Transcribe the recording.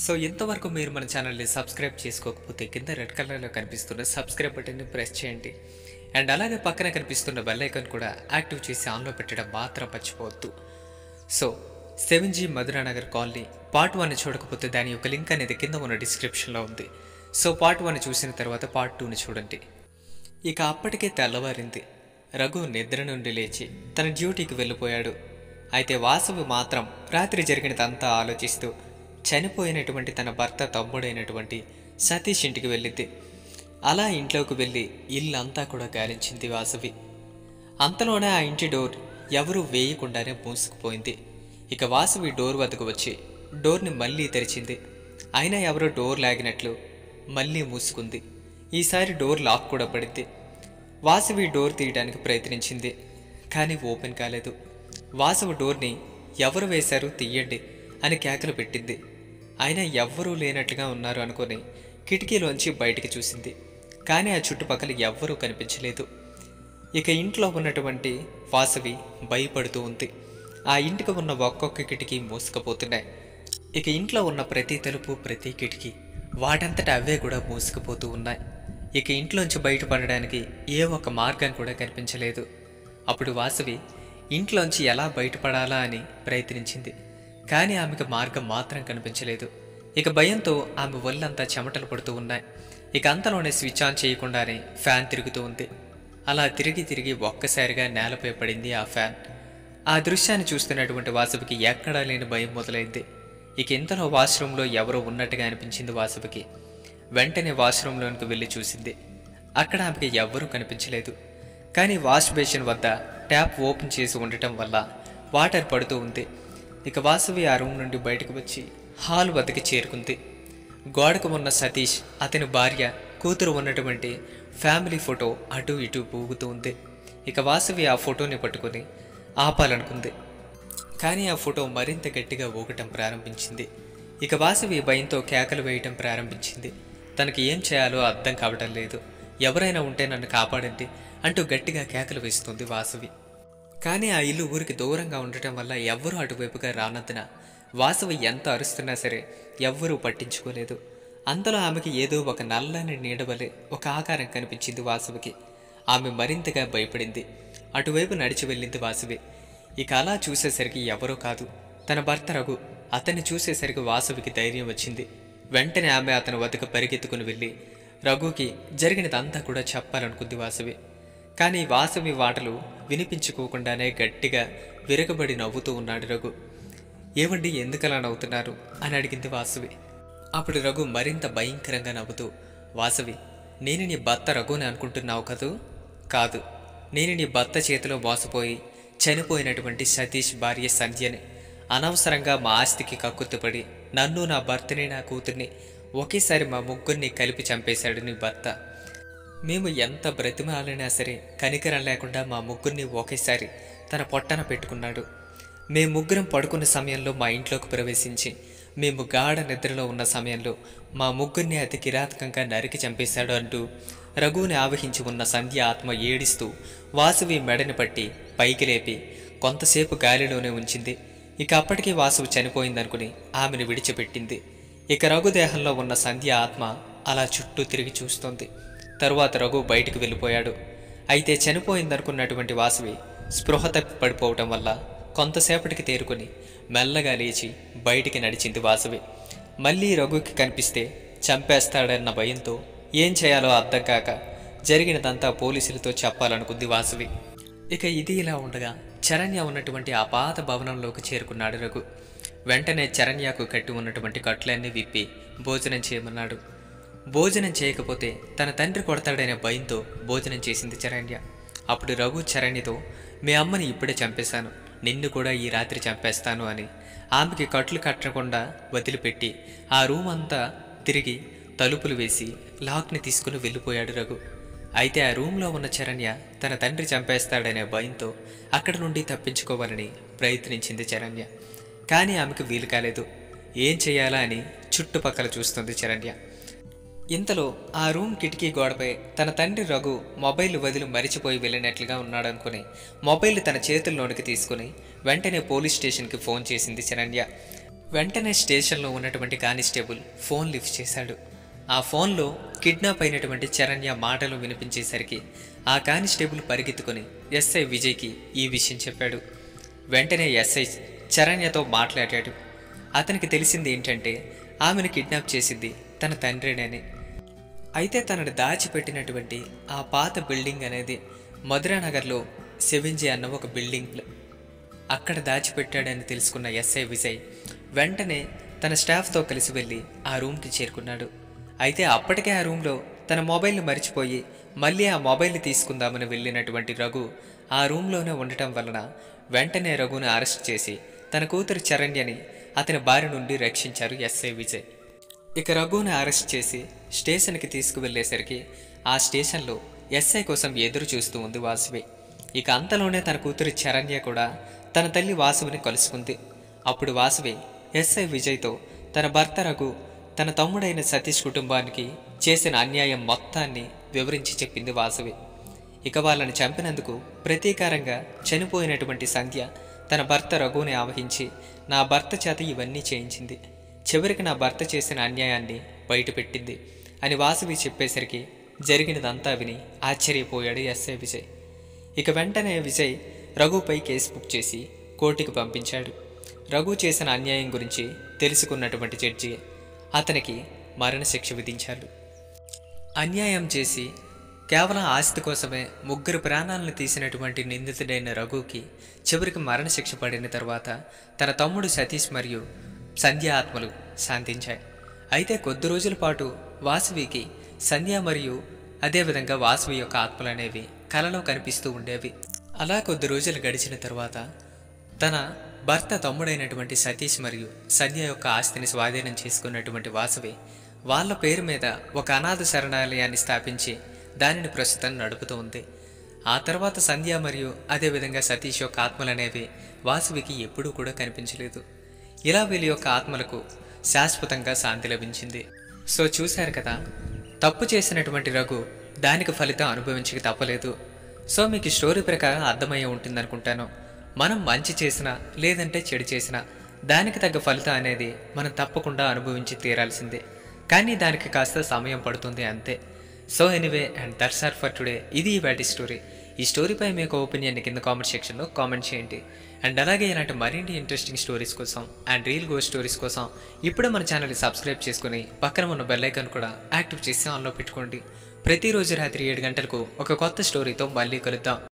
so ఇంతవరకు మీరు మన ఛానల్ని సబ్స్క్రైబ్ చేసుకోకపోతే కింద రెడ్ కలర్లో కనిపిస్తున్న సబ్స్క్రైబ్ బటన్ని ప్రెస్ చేయండి అండ్ అలాగే పక్కన కనిపిస్తున్న బెల్ ఐకాన్ కూడా యాక్టివ్ చేసి ఆన్లో పెట్టడం మాత్రం మర్చిపోవద్దు so seven G Madhuranagar colony part one చూడకపోతే దాని యొక్క లింక్ అనేది కింద ఉన్న డిస్క్రిప్షన్లో ఉంది సో పార్ట్ వన్ చూసిన తర్వాత పార్ట్ టూని చూడండి ఇక అప్పటికే తెల్లవారింది రఘు నిద్ర నుండి లేచి తన డ్యూటీకి వెళ్ళిపోయాడు అయితే వాసవి మాత్రం రాత్రి జరిగినదంతా ఆలోచిస్తూ చనిపోయినటువంటి తన భర్త తమ్ముడైనటువంటి సతీష్ ఇంటికి వెళ్ళింది అలా ఇంట్లోకి వెళ్ళి ఇల్లంతా కూడా గాలించింది వాసవి అంతలోనే ఆ ఇంటి డోర్ ఎవరూ వేయకుండానే మూసుకుపోయింది ఇక వాసవి డోర్ వద్దకు వచ్చి డోర్ని మళ్ళీ తెరిచింది అయినా ఎవరో డోర్ లాగినట్లు మళ్ళీ మూసుకుంది ఈసారి డోర్ లాక్ కూడా పడింది వాసవి డోర్ తీయడానికి ప్రయత్నించింది కానీ ఓపెన్ కాలేదు వాసవి డోర్ని ఎవరు వేశారు తీయండి అని కేకలు పెట్టింది అయినా ఎవ్వరూ లేనట్లుగా ఉన్నారు అనుకొని కిటికీలోంచి బయటికి చూసింది కానీ ఆ చుట్టుపక్కల ఎవ్వరూ కనిపించలేదు ఇక ఇంట్లో ఉన్నటువంటి వాసవి భయపడుతూ ఉంది ఆ ఇంటికి ఉన్న ఒక్కొక్క కిటికీ మూసుకుపోతున్నాయి ఇక ఇంట్లో ఉన్న ప్రతి తలుపు ప్రతి కిటికీ వాటంతట అవే కూడా మూసుకుపోతూ ఉన్నాయి ఇక ఇంట్లోంచి బయటపడడానికి ఏ ఒక్క మార్గం కూడా కనిపించలేదు అప్పుడు వాసవి ఇంట్లోంచి ఎలా బయటపడాలా అని ప్రయత్నించింది కానీ ఆమెకు మార్గం మాత్రం కనిపించలేదు ఇక భయంతో ఆమె ఒళ్ళంతా చెమటలు పడుతూ ఉన్నాయి ఇక అంతలోనే స్విచ్ ఆన్ చేయకుండానే ఫ్యాన్ తిరుగుతూ ఉంది అలా తిరిగి తిరిగి ఒక్కసారిగా నేలపై పడింది ఆ ఫ్యాన్ ఆ దృశ్యాన్ని చూస్తున్నటువంటి వాసవికి ఎక్కడా లేని భయం మొదలైంది ఇక ఇంతలో వాష్రూమ్లో ఎవరో ఉన్నట్టుగా అనిపించింది వాసవికి వెంటనే వాష్రూమ్లోనికి వెళ్ళి చూసింది అక్కడ ఆమెకి ఎవ్వరూ కనిపించలేదు కానీ వాష్ బేసిన్ వద్ద ట్యాప్ ఓపెన్ చేసి ఉండటం వల్ల వాటర్ పడుతూ ఉంది ఇక వాసవి ఆ రూమ్ నుండి బయటకు వచ్చి హాల్ వద్దకి చేరుకుంది గోడకు ఉన్న సతీష్ అతని భార్య కూతురు ఉన్నటువంటి ఫ్యామిలీ ఫోటో అటు ఇటు ఊగుతూ ఉంది ఇక వాసవి ఆ ఫోటోని పట్టుకొని ఆపాలనుకుంది కానీ ఆ ఫోటో మరింత గట్టిగా ఊగటం ప్రారంభించింది ఇక వాసవి భయంతో కేకలు వేయటం ప్రారంభించింది తనకి ఏం చేయాలో అర్థం కావడం లేదు ఎవరైనా ఉంటే నన్ను కాపాడండి అంటూ గట్టిగా కేకలు వేస్తుంది వాసవి కానీ ఆ ఇల్లు ఊరికి దూరంగా ఉండటం వల్ల ఎవ్వరూ అటువైపుగా రానందున వాసవి ఎంత అరుస్తున్నా సరే ఎవ్వరూ పట్టించుకోలేదు అంతలో ఆమెకి ఏదో ఒక నల్లని నీడవలే ఒక ఆకారం కనిపించింది వాసవికి ఆమె మరింతగా భయపడింది అటువైపు నడిచి వెళ్ళింది వాసవి ఇక అలా చూసేసరికి ఎవరో కాదు తన భర్త రఘు అతన్ని చూసేసరికి వాసవికి ధైర్యం వచ్చింది వెంటనే ఆమె అతని వద్దకు పరిగెత్తుకుని వెళ్ళి రఘుకి జరిగినదంతా కూడా చెప్పాలనుకుంది వాసవి కానీ వాసవి వాటలు వినిపించుకోకుండానే గట్టిగా విరగబడి నవ్వుతూ ఉన్నాడు రఘు ఏమండి ఎందుకలా నవ్వుతున్నారు అని అడిగింది వాసవి అప్పుడు రఘు మరింత భయంకరంగా నవ్వుతూ వాసవి నేను నీ భర్త రఘుని అనుకుంటున్నావు కదూ కాదు నేను నీ భర్త చేతిలో మోసపోయి చనిపోయినటువంటి సతీష్ భార్య సంధ్యని అనవసరంగా మా ఆస్తికి కక్కుర్తిపడి నన్ను నా భర్తని నా కూతుర్ని ఒకేసారి మా ముగ్గురిని కలిపి చంపేశాడు నీ భర్త మేము ఎంత బ్రతిమాలినా సరే కనికరం లేకుండా మా ముగ్గురిని ఒకేసారి తన పొట్టన పెట్టుకున్నాడు మేము ముగ్గురం పడుకున్న సమయంలో మా ఇంట్లోకి ప్రవేశించి మేము గాఢ నిద్రలో ఉన్న సమయంలో మా ముగ్గురిని అతి కిరాతకంగా నరికి చంపేశాడు అంటూ రఘువుని ఆవహించి ఉన్న సంధ్య ఆత్మ ఏడిస్తూ వాసవి మెడని పట్టి పైకి లేపి కొంతసేపు గాలిలోనే ఉంచింది ఇక అప్పటికి వాసువు చనిపోయిందనుకుని ఆమెను విడిచిపెట్టింది ఇక రఘు దేహంలో ఉన్న సంధ్య ఆత్మ అలా చుట్టూ తిరిగి చూస్తోంది తరువాత రఘు బయటికి వెళ్ళిపోయాడు అయితే చనిపోయిందనుకున్నటువంటి వాసవి స్పృహ తప్పి పడిపోవటం వల్ల కొంతసేపటికి తేరుకొని మెల్లగా లేచి బయటికి నడిచింది వాసవి మళ్ళీ రఘుకి కనిపిస్తే చంపేస్తాడన్న భయంతో ఏం చేయాలో అర్థం కాక జరిగినదంతా పోలీసులతో చెప్పాలనుకుంది వాసవి ఇక ఇది ఇలా ఉండగా చరణ్య ఉన్నటువంటి ఆ పాత భవనంలోకి చేరుకున్నాడు రఘు వెంటనే చరణ్యకు కట్టి ఉన్నటువంటి కట్లన్నీ విప్పి భోజనం చేయమన్నాడు భోజనం చేయకపోతే తన తండ్రి కొడతాడనే భయంతో భోజనం చేసింది చరణ్య అప్పుడు రఘు చరణ్యతో మీ అమ్మని ఇప్పుడే చంపేశాను నిన్ను కూడా ఈ రాత్రి చంపేస్తాను అని ఆమెకి కట్లు కట్టకుండా వదిలిపెట్టి ఆ రూమ్ అంతా తిరిగి తలుపులు వేసి లాక్ని తీసుకుని వెళ్ళిపోయాడు రఘు అయితే ఆ రూమ్లో ఉన్న చరణ్య తన తండ్రి చంపేస్తాడనే భయంతో అక్కడి నుండి తప్పించుకోవాలని ప్రయత్నించింది చరణ్య కానీ ఆమెకు వీలు కాలేదు ఏం చేయాలా అని చుట్టుపక్కల చూస్తుంది చరణ్య ఇంతలో ఆ రూమ్ కిటికీ గోడపై తన తండ్రి రఘు మొబైల్ వదిలి మరిచిపోయి వెళ్ళినట్లుగా ఉన్నాడనుకుని మొబైల్ తన చేతుల్లోనికి తీసుకుని వెంటనే పోలీస్ స్టేషన్కి ఫోన్ చేసింది శరణ్య వెంటనే స్టేషన్లో ఉన్నటువంటి కానిస్టేబుల్ ఫోన్ లిఫ్ట్ చేశాడు ఆ ఫోన్లో కిడ్నాప్ అయినటువంటి చరణ్య మాటలు వినిపించేసరికి ఆ కానిస్టేబుల్ పరిగెత్తుకొని ఎస్ఐ విజయ్కి ఈ విషయం చెప్పాడు వెంటనే ఎస్ఐ చరణ్యతో మాట్లాడాడు అతనికి తెలిసింది ఏంటంటే ఆమెను కిడ్నాప్ చేసింది తన తండ్రినేని అయితే తనను దాచిపెట్టినటువంటి ఆ పాత బిల్డింగ్ అనేది మధురానగర్లో సెవెంజీ అన్న ఒక బిల్డింగ్ అక్కడ దాచిపెట్టాడని తెలుసుకున్న ఎస్ఐ విజయ్ వెంటనే తన స్టాఫ్తో కలిసి వెళ్ళి ఆ రూమ్కి చేరుకున్నాడు అయితే అప్పటికే ఆ రూమ్లో తన మొబైల్ని మర్చిపోయి మళ్ళీ ఆ మొబైల్ని తీసుకుందామని వెళ్ళినటువంటి రఘు ఆ రూమ్లోనే ఉండటం వలన వెంటనే రఘుని అరెస్ట్ చేసి తన కూతురు చరణ్యని అతని బారి నుండి రక్షించారు ఎస్ఐ విజయ్ ఇక రఘుని అరెస్ట్ చేసి స్టేషన్కి తీసుకువెళ్ళేసరికి ఆ స్టేషన్లో ఎస్ఐ కోసం ఎదురు చూస్తూ ఉంది వాసువి ఇక అంతలోనే తన కూతురు చరణ్య కూడా తన తల్లి వాసువిని కలుసుకుంది అప్పుడు వాసువి ఎస్ఐ విజయ్తో తన భర్త రఘు తన తమ్ముడైన సతీష్ కుటుంబానికి చేసిన అన్యాయం మొత్తాన్ని వివరించి చెప్పింది వాసువి ఇక వాళ్ళని చంపినందుకు ప్రతీకారంగా చనిపోయినటువంటి సంధ్య తన భర్త రఘుని ఆవహించి నా భర్త చేత ఇవన్నీ చేయించింది చివరికి నా భర్త చేసిన అన్యాయాన్ని బయటపెట్టింది అని వాసవి చెప్పేసరికి జరిగినదంతా విని ఆశ్చర్యపోయాడు ఎస్ఐ విజయ్ ఇక వెంటనే విజయ్ రఘుపై కేసు బుక్ చేసి కోర్టుకు పంపించాడు రఘు చేసిన అన్యాయం గురించి తెలుసుకున్నటువంటి జడ్జి అతనికి మరణశిక్ష విధించాడు అన్యాయం చేసి కేవలం ఆస్తి కోసమే ముగ్గురు ప్రాణాలను తీసినటువంటి నిందితుడైన రఘుకి చివరికి మరణశిక్ష పడిన తర్వాత తన తమ్ముడు సతీష్ మరియు సంధ్య ఆత్మలు శాంతించాయి అయితే కొద్ది రోజుల పాటు వాసవికి సంధ్య మరియు అదేవిధంగా వాసవి యొక్క ఆత్మలు అనేవి కలలో కనిపిస్తూ ఉండేవి అలా కొద్ది రోజులు గడిచిన తర్వాత తన భర్త తమ్ముడైనటువంటి సతీష్ మరియు సంధ్య యొక్క ఆస్తిని స్వాధీనం చేసుకున్నటువంటి వాసవి వాళ్ళ పేరు మీద ఒక అనాథ శరణాలయాన్ని స్థాపించి దానిని ప్రస్తుతం నడుపుతూ ఉంది ఆ తర్వాత సంధ్య మరియు అదేవిధంగా సతీష్ యొక్క ఆత్మలు అనేవి వాసవికి ఎప్పుడూ కూడా కనిపించలేదు ఇలా వీళ్ళ యొక్క ఆత్మలకు శాశ్వతంగా శాంతి లభించింది సో చూశారు కదా తప్పు చేసినటువంటి రఘు దానికి ఫలితం అనుభవించక తప్పలేదు సో మీకు ఈ స్టోరీ ప్రకారం అర్థమయ్యే ఉంటుందనుకుంటాను మనం మంచి చేసినా లేదంటే చెడు చేసినా దానికి తగ్గ ఫలితం అనేది మనం తప్పకుండా అనుభవించి తీరాల్సిందే కానీ దానికి కాస్త సమయం పడుతుంది అంతే so anyway and that's all for today ఇది వాటి స్టోరీ ఈ స్టోరీపై మీకు ఒపీనియన్ కింద కామెంట్ సెక్షన్లో కామెంట్ చేయండి అండ్ అలాగే ఇలాంటి మరిన్ని ఇంట్రెస్టింగ్ స్టోరీస్ కోసం అండ్ రీల్ గో స్టోరీస్ కోసం ఇప్పుడే మన ఛానల్ని సబ్స్క్రైబ్ చేసుకుని పక్కన ఉన్న బెల్ ఐకాన్ కూడా యాక్టివ్ చేసి ఆన్లో పెట్టుకోండి ప్రతిరోజు రాత్రి ఏడు గంటలకు ఒక కొత్త స్టోరీతో మళ్ళీ కలుద్దాం